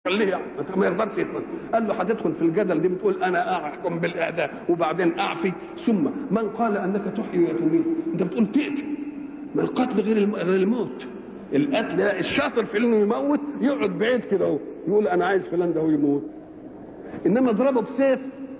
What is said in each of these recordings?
خليه يعني ما يقدرش يتمنى. قال له هتدخل في الجدل دي بتقول انا احكم بالاعداء وبعدين اعفي ثم من قال انك تحيي وتميت انت بتقول تقتل ما القتل غير الم- غير الموت القتل لا، الشاطر في انه يموت يقعد بعيد كده اهو يقول انا عايز فلان ده هو يموت انما اضربه بسيف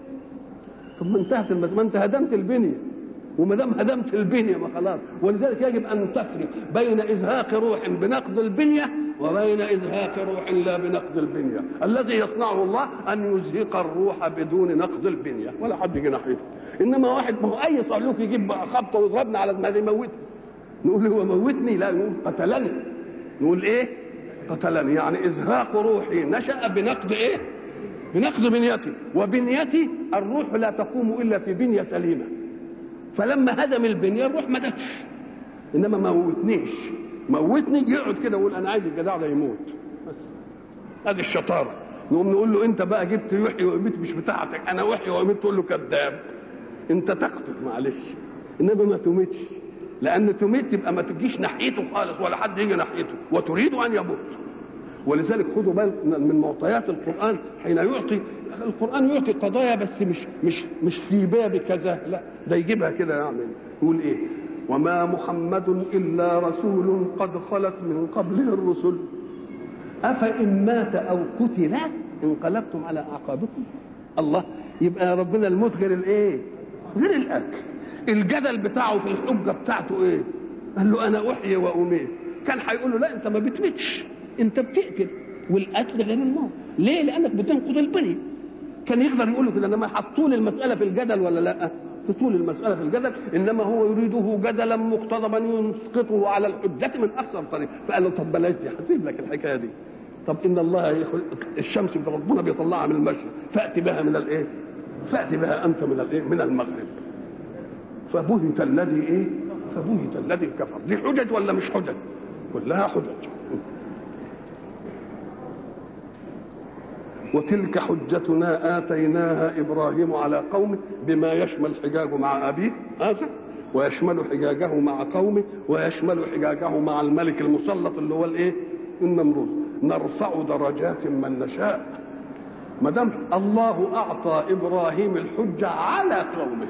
طب ما انتهت المس... ما انت هدمت البنيه وما دام هدمت البنيه ما خلاص ولذلك يجب ان تفرق بين ازهاق روح بنقض البنيه وبين ازهاق روح لا بنقض البنيه الذي يصنعه الله ان يزهق الروح بدون نقض البنيه ولا حد يجي ناحيته انما واحد ما هو اي صعلوك يجيب بقى خبطه ويضربنا على دماغي يموتني نقول هو موتني لا نقول قتلني نقول ايه قتلني يعني ازهاق روحي نشا بنقض ايه بنقض بنيتي وبنيتي الروح لا تقوم الا في بنيه سليمه فلما هدم البنيه الروح ما دتش انما ما موتنيش موتني يقعد كده يقول انا عايز الجدع ده يموت بس هذه الشطاره نقوم نقول له انت بقى جبت يحيي ويميت مش بتاعتك انا احيي واميت تقول له كذاب انت تقتل معلش انما ما تميتش لان تميت يبقى ما تجيش ناحيته خالص ولا حد يجي ناحيته وتريد ان يموت ولذلك خدوا بالك من معطيات القران حين يعطي القران يعطي قضايا بس مش مش مش في باب كذا لا ده يجيبها كده يعني يقول ايه وما محمد الا رسول قد خلت من قبله الرسل افان مات او قتل انقلبتم على اعقابكم الله يبقى ربنا الموت غير الايه غير القتل الجدل بتاعه في الحجه بتاعته ايه قال له انا احيي واميت كان هيقول له لا انت ما بتمتش انت بتقتل والقتل غير الموت ليه لانك بتنقض البنيه كان يقدر يقول له كده انما حطوا لي المساله في الجدل ولا لا تطول المسألة في الجدل إنما هو يريده جدلا مقتضبا يسقطه على الحجة من أقصر طريق فقال له طب بلاش دي هسيب لك الحكاية دي طب إن الله يخل... الشمس ربنا بيطلعها من المشرق فأت بها من الإيه؟ فأت بها أنت من الإيه؟ من المغرب فبهت الذي إيه؟ فبهت الذي كفر دي حجج ولا مش حجج؟ كلها حجج وتلك حجتنا آتيناها إبراهيم على قومه بما يشمل حجاجه مع أبيه هذا ويشمل حجاجه مع قومه ويشمل حجاجه مع الملك المسلط اللي هو الايه؟ النمرود نرفع درجات من نشاء ما دام الله اعطى ابراهيم الحجه على قومه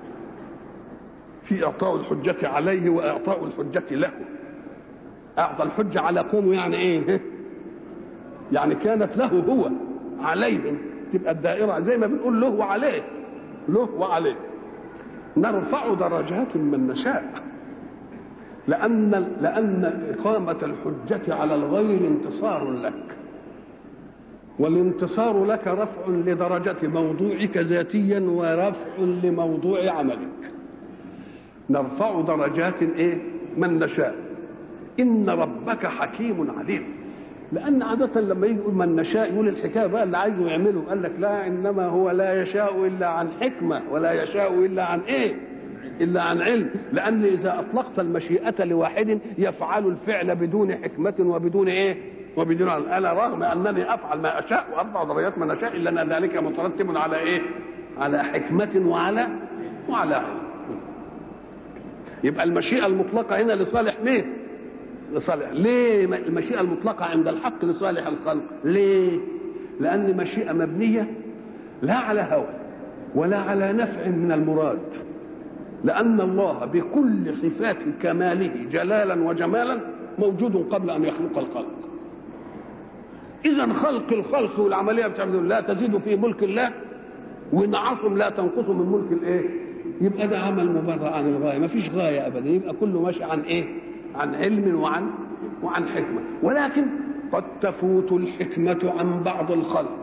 في اعطاء الحجه عليه واعطاء الحجه له اعطى الحجه على قومه يعني ايه؟ يعني كانت له هو عليهم تبقى الدائرة زي ما بنقول له وعليه له وعليه نرفع درجات من نشاء لأن لأن إقامة الحجة على الغير انتصار لك والانتصار لك رفع لدرجة موضوعك ذاتيا ورفع لموضوع عملك نرفع درجات ايه من نشاء إن ربك حكيم عليم لان عاده لما يجي يقول من نشاء يقول الحكايه بقى اللي عايزه يعمله قال لك لا انما هو لا يشاء الا عن حكمه ولا يشاء الا عن ايه الا عن علم لان اذا اطلقت المشيئه لواحد يفعل الفعل بدون حكمه وبدون ايه وبدون علم. انا رغم انني افعل ما اشاء وارفع درجات من اشاء الا ان ذلك مترتب على ايه على حكمه وعلى وعلى علم يبقى المشيئه المطلقه هنا لصالح مين لصالح ليه المشيئة المطلقة عند الحق لصالح الخلق ليه لأن مشيئة مبنية لا على هوى ولا على نفع من المراد لأن الله بكل صفات كماله جلالا وجمالا موجود قبل أن يخلق الخلق إذا خلق الخلق والعملية بتعمل لا تزيد في ملك الله ونعصم لا تنقص من ملك الايه يبقى ده عمل مبرر عن الغايه ما فيش غايه ابدا يبقى كله ماشي عن ايه عن علم وعن وعن حكمة ولكن قد تفوت الحكمة عن بعض الخلق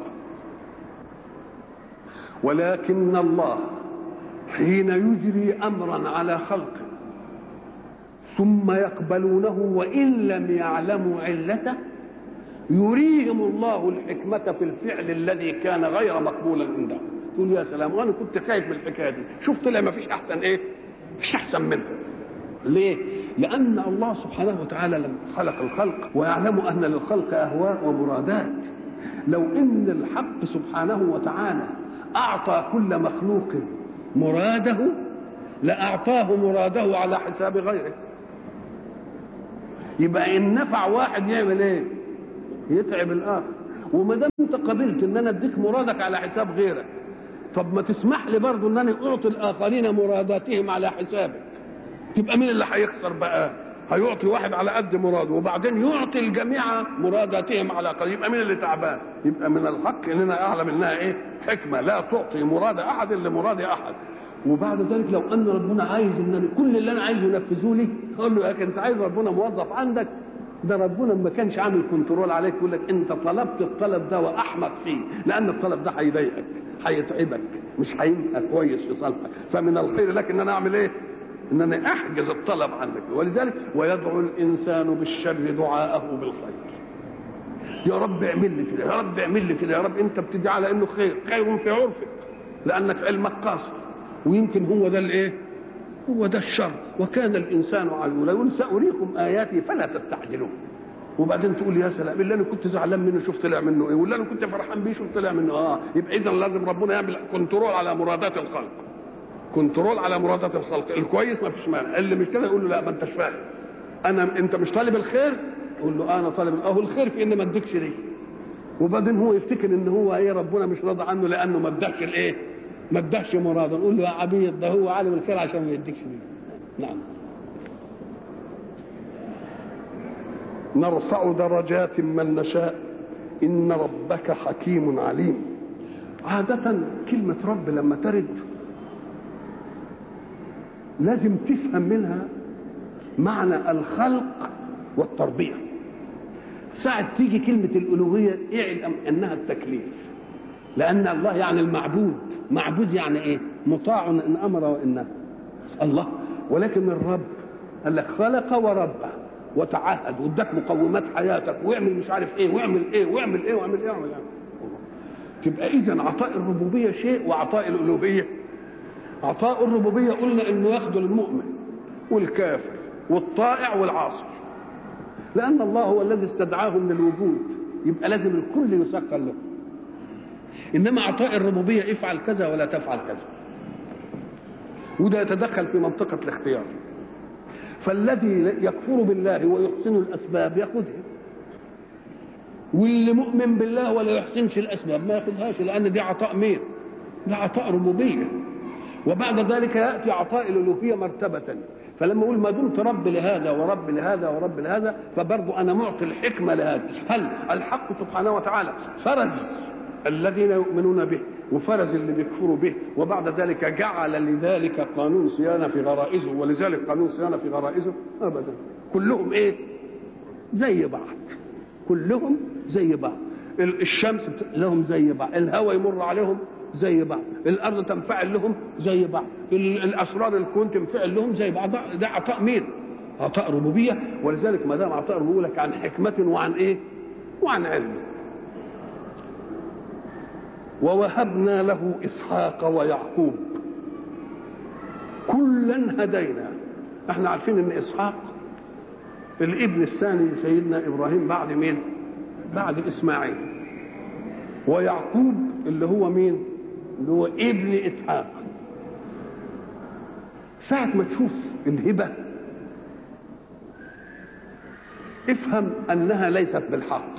ولكن الله حين يجري أمرا على خلق ثم يقبلونه وإن لم يعلموا علته يريهم الله الحكمة في الفعل الذي كان غير مقبولا عنده تقول يا سلام وانا كنت خايف من الحكايه دي شوف طلع ما فيش احسن ايه مفيش احسن منها ليه لأن الله سبحانه وتعالى لما خلق الخلق ويعلم أن للخلق أهواء ومرادات لو إن الحق سبحانه وتعالى أعطى كل مخلوق مراده لأعطاه مراده على حساب غيره يبقى إن نفع واحد يعمل إيه؟ يتعب الآخر وما دام انت قبلت ان انا اديك مرادك على حساب غيرك طب ما تسمح لي برضه ان انا اعطي الاخرين مراداتهم على حسابك تبقى مين اللي هيخسر بقى هيعطي واحد على قد مراده وبعدين يعطي الجميع مراداتهم على قد يبقى مين اللي تعبان يبقى من الحق اننا اعلم انها ايه حكمه لا تعطي مراد احد الا مراد احد وبعد ذلك لو ان ربنا عايز ان أنا كل اللي انا عايزه ينفذه لي اقول له يا اخي انت عايز ربنا موظف عندك ده ربنا ما كانش عامل كنترول عليك يقول لك انت طلبت الطلب ده واحمق فيه لان الطلب ده هيضايقك هيتعبك مش هيبقى كويس في صالحك فمن الخير لك ان انا اعمل ايه؟ ان انا احجز الطلب عندك ولذلك ويدعو الانسان بالشر دعاءه بالخير يا رب اعمل لي كده يا رب اعمل لي كده يا رب انت بتدعي على انه خير خير في عرفك لانك علمك قاصر ويمكن هو ده الايه هو ده الشر وكان الانسان عجولا يقول ساريكم اياتي فلا تستعجلون وبعدين تقول يا سلام اللي انا كنت زعلان منه شوف طلع منه ايه واللي انا كنت فرحان بيه شوف طلع منه اه يبقى اذا لازم ربنا يعمل كنترول على مرادات الخلق كنترول على مرادات الخلق الكويس ما فيش مانع اللي مش كده يقول له لا ما انتش فاهم انا انت مش طالب الخير يقول له انا طالب اهو الخير في ان ما اديكش ليه وبعدين هو يفتكر ان هو ايه ربنا مش راضي عنه لانه ما اداكش الايه ما اداكش مراده نقول له يا عبيد ده هو عالم الخير عشان ما يديكش ليه نعم نرفع درجات من نشاء ان ربك حكيم عليم عاده كلمه رب لما ترد لازم تفهم منها معنى الخلق والتربيه ساعة تيجي كلمة الألوهية اعلم أنها التكليف لأن الله يعني المعبود معبود يعني إيه مطاع إن أمر وإن نهى الله ولكن الرب قال لك خلق ورب وتعهد واداك مقومات حياتك واعمل مش عارف ايه واعمل ايه واعمل ايه واعمل ايه واعمل ايه تبقى اذا عطاء الربوبيه شيء وعطاء الالوهيه عطاء الربوبيه قلنا انه ياخذ المؤمن والكافر والطائع والعاصي لأن الله هو الذي استدعاهم للوجود يبقى لازم الكل يسكر له إنما عطاء الربوبية افعل كذا ولا تفعل كذا وده يتدخل في منطقة الاختيار فالذي يكفر بالله ويحسن الأسباب يأخذها واللي مؤمن بالله ولا يحسنش الأسباب ما يأخذهاش لأن دي عطاء مين؟ ده عطاء ربوبية وبعد ذلك يأتي عطاء الألوهية مرتبة فلما اقول ما دمت رب لهذا ورب لهذا ورب لهذا فبرضه انا معطي الحكمه لهذا هل الحق سبحانه وتعالى فرز الذين يؤمنون به وفرز اللي بيكفروا به وبعد ذلك جعل لذلك قانون صيانه في غرائزه ولذلك قانون صيانه في غرائزه ابدا كلهم ايه زي بعض كلهم زي بعض الشمس لهم زي بعض الهواء يمر عليهم زي بعض الارض تنفعل لهم زي بعض الاسرار الكون تنفعل لهم زي بعض ده عطاء مين عطاء ربوبيه ولذلك ما دام عطاء ربوبيه لك عن حكمه وعن ايه وعن علم ووهبنا له اسحاق ويعقوب كلا هدينا احنا عارفين ان اسحاق الابن الثاني سيدنا ابراهيم بعد مين بعد اسماعيل ويعقوب اللي هو مين اللي هو ابن اسحاق ساعة ما تشوف الهبة افهم انها ليست بالحق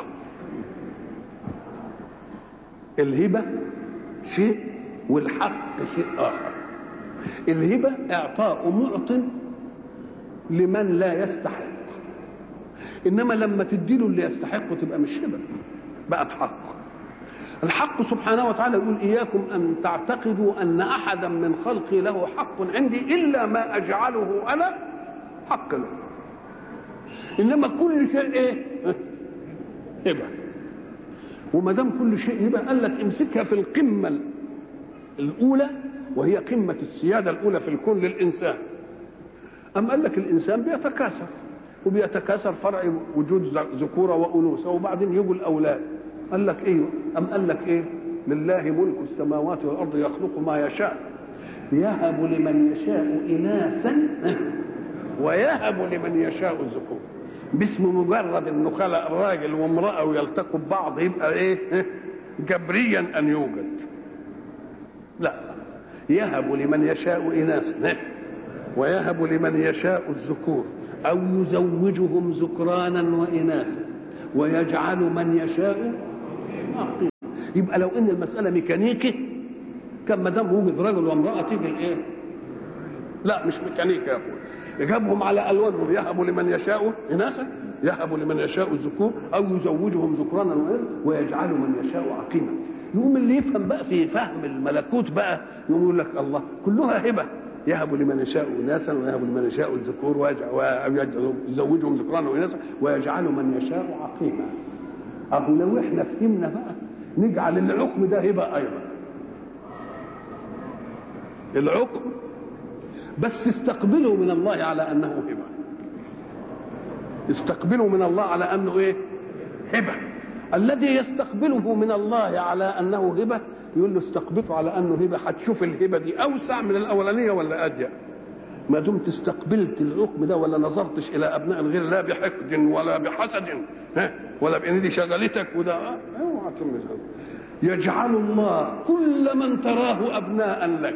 الهبة شيء والحق شيء اخر الهبة اعطاء معط لمن لا يستحق انما لما تديله اللي يستحقه تبقى مش هبة بقت حق الحق سبحانه وتعالى يقول إياكم أن تعتقدوا أن أحدا من خلقي له حق عندي إلا ما أجعله أنا حق له إنما كل شيء إيه؟ هبة وما دام كل شيء هبة قال لك امسكها في القمة الأولى وهي قمة السيادة الأولى في الكون للإنسان أم قال لك الإنسان بيتكاثر وبيتكاثر فرع وجود ذكورة وأنوثة وبعدين يجوا الأولاد قال لك ايه ام قال لك ايه لله ملك السماوات والارض يخلق ما يشاء يهب لمن يشاء اناثا ويهب لمن يشاء الذكور باسم مجرد انه خلق راجل وامراه ويلتقوا ببعض يبقى ايه جبريا ان يوجد لا يهب لمن يشاء اناثا ويهب لمن يشاء الذكور او يزوجهم ذكرانا واناثا ويجعل من يشاء عقيمة يبقى لو ان المسألة ميكانيكي كان ما دام وجد رجل وامرأة تيجي الايه؟ لا مش ميكانيكي يا اخويا يجابهم على الوانهم يهب لمن يشاء اناثا يهب لمن يشاء الذكور او يزوجهم ذكرانا ويجعل من يشاء عقيما يقوم اللي يفهم بقى في فهم الملكوت بقى يقوم يقول لك الله كلها هبه يهب لمن يشاء اناثا ويهب لمن يشاء الذكور ويزوجهم ذكرانا واناثا ويجعل من يشاء عقيما اهو لو احنا فهمنا بقى نجعل العقم ده هبه ايضا العقم بس استقبلوا من الله على انه هبه استقبلوا من الله على انه ايه هبه الذي يستقبله من الله على انه هبه يقول له استقبله على انه هبه هتشوف الهبه دي اوسع من الاولانيه ولا اضيق ما دمت استقبلت الحكم ده ولا نظرتش الى ابناء الغير لا بحقد ولا بحسد ها ولا بان دي شغلتك وده اوعى يجعل الله كل من تراه ابناء لك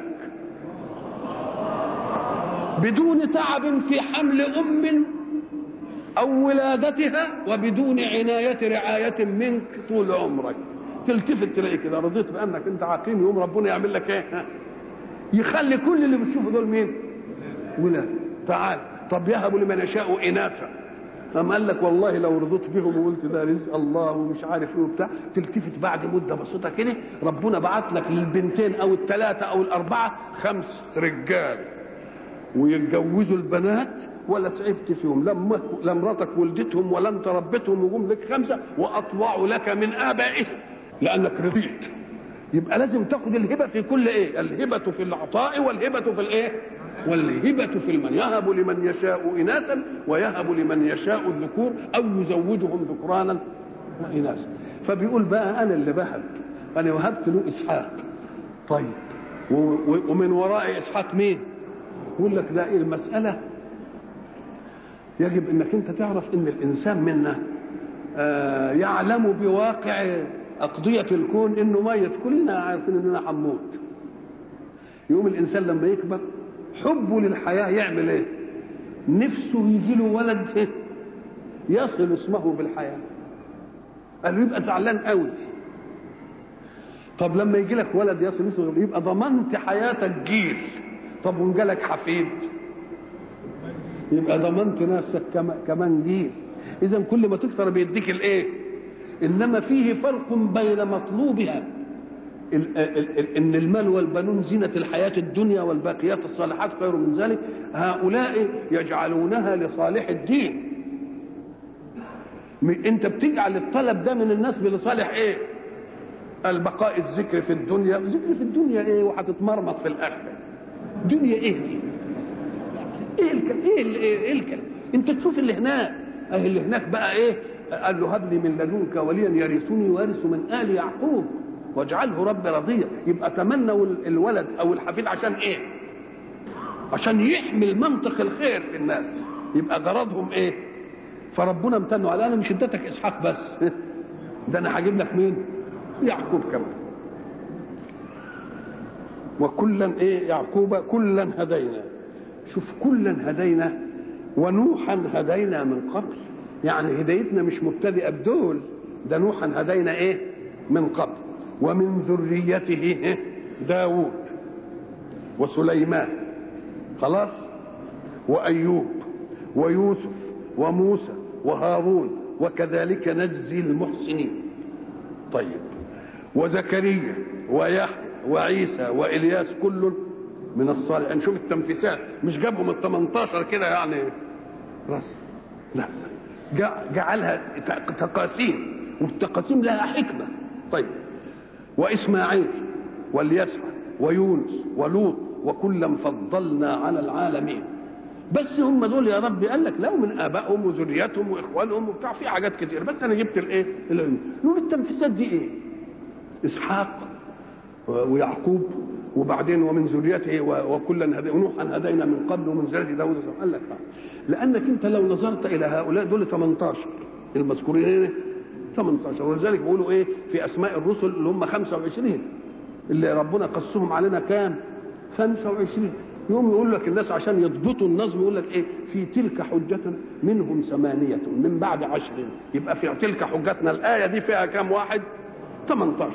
بدون تعب في حمل ام او ولادتها وبدون عنايه رعايه منك طول عمرك تلتفت تلاقي كده رضيت بانك انت عقيم يوم ربنا يعمل لك ايه يخلي كل اللي بتشوفه دول مين ولاد تعال طب يهب لمن يشاء اناثا أم قال لك والله لو رضيت بهم وقلت ده رزق الله ومش عارف ايه وبتاع تلتفت بعد مده بسيطه كده ربنا بعت لك للبنتين او الثلاثه او الاربعه خمس رجال ويتجوزوا البنات ولا تعبت فيهم لا لا مراتك ولدتهم ولا انت ربيتهم وجم لك خمسه واطوعوا لك من ابائهم لانك رضيت يبقى لازم تاخد الهبه في كل ايه الهبه في العطاء والهبه في الايه والهبة في المن يهب لمن يشاء إناثا ويهب لمن يشاء الذكور أو يزوجهم ذكرانا وإناثا فبيقول بقى أنا اللي بهب أنا وهبت له إسحاق طيب ومن وراء إسحاق مين؟ يقول لك ده إيه المسألة يجب انك انت تعرف ان الانسان منا آه يعلم بواقع اقضيه الكون انه ميت كلنا عارفين اننا هنموت يقوم الانسان لما يكبر حبه للحياه يعمل ايه نفسه يجي له ولد يصل اسمه بالحياه قال يبقى زعلان قوي طب لما يجي لك ولد يصل اسمه يبقى ضمنت حياتك جيل طب وان جالك حفيد يبقى ضمنت نفسك كمان جيل اذا كل ما تكثر بيديك الايه انما فيه فرق بين مطلوبها ان المال والبنون زينة الحياة الدنيا والباقيات الصالحات خير من ذلك هؤلاء يجعلونها لصالح الدين انت بتجعل الطلب ده من الناس لصالح ايه البقاء الذكر في الدنيا ذكر في الدنيا ايه وهتتمرمط في الاخره دنيا ايه دي ايه الكلام ايه ال- ايه الكلام انت تشوف اللي هناك اه اللي هناك بقى ايه قال له هب لي من لدنك وليا يرثني ويرث من ال يعقوب واجعله رب رضيا يبقى تمنوا الولد او الحفيد عشان ايه عشان يحمل منطق الخير في الناس يبقى غرضهم ايه فربنا امتنوا على انا مش اديتك اسحاق بس ده انا هجيب لك مين يعقوب كمان وكلا ايه يعقوب كلا هدينا شوف كلا هدينا ونوحا هدينا من قبل يعني هدايتنا مش مبتدئه بدول ده نوحا هدينا ايه من قبل ومن ذريته إيه؟ داود وسليمان خلاص وايوب ويوسف وموسى وهارون وكذلك نجزي المحسنين طيب وزكريا ويحيى وعيسى والياس كل من الصالحين شوف التنفيسات مش جابهم ال 18 كده يعني راس لا جعلها تقاسيم والتقاسيم لها حكمه طيب واسماعيل واليسع ويونس ولوط وكلا فضلنا على العالمين بس هم دول يا رب قال لك لا من ابائهم وذريتهم واخوانهم وبتاع في حاجات كتير بس انا جبت الايه نقول التنفيسات دي ايه اسحاق ويعقوب وبعدين ومن ذريته وكلا هدي ونوحا هدينا من قبل ومن ذريه داود قال لك لانك انت لو نظرت الى هؤلاء دول 18 المذكورين هنا 18 ولذلك بيقولوا ايه في اسماء الرسل اللي هم 25 اللي ربنا قصهم علينا كام 25 يقوم يقول لك الناس عشان يضبطوا النظم يقول لك ايه في تلك حجتنا منهم ثمانية من بعد عشر يبقى في تلك حجتنا الآية دي فيها كام واحد 18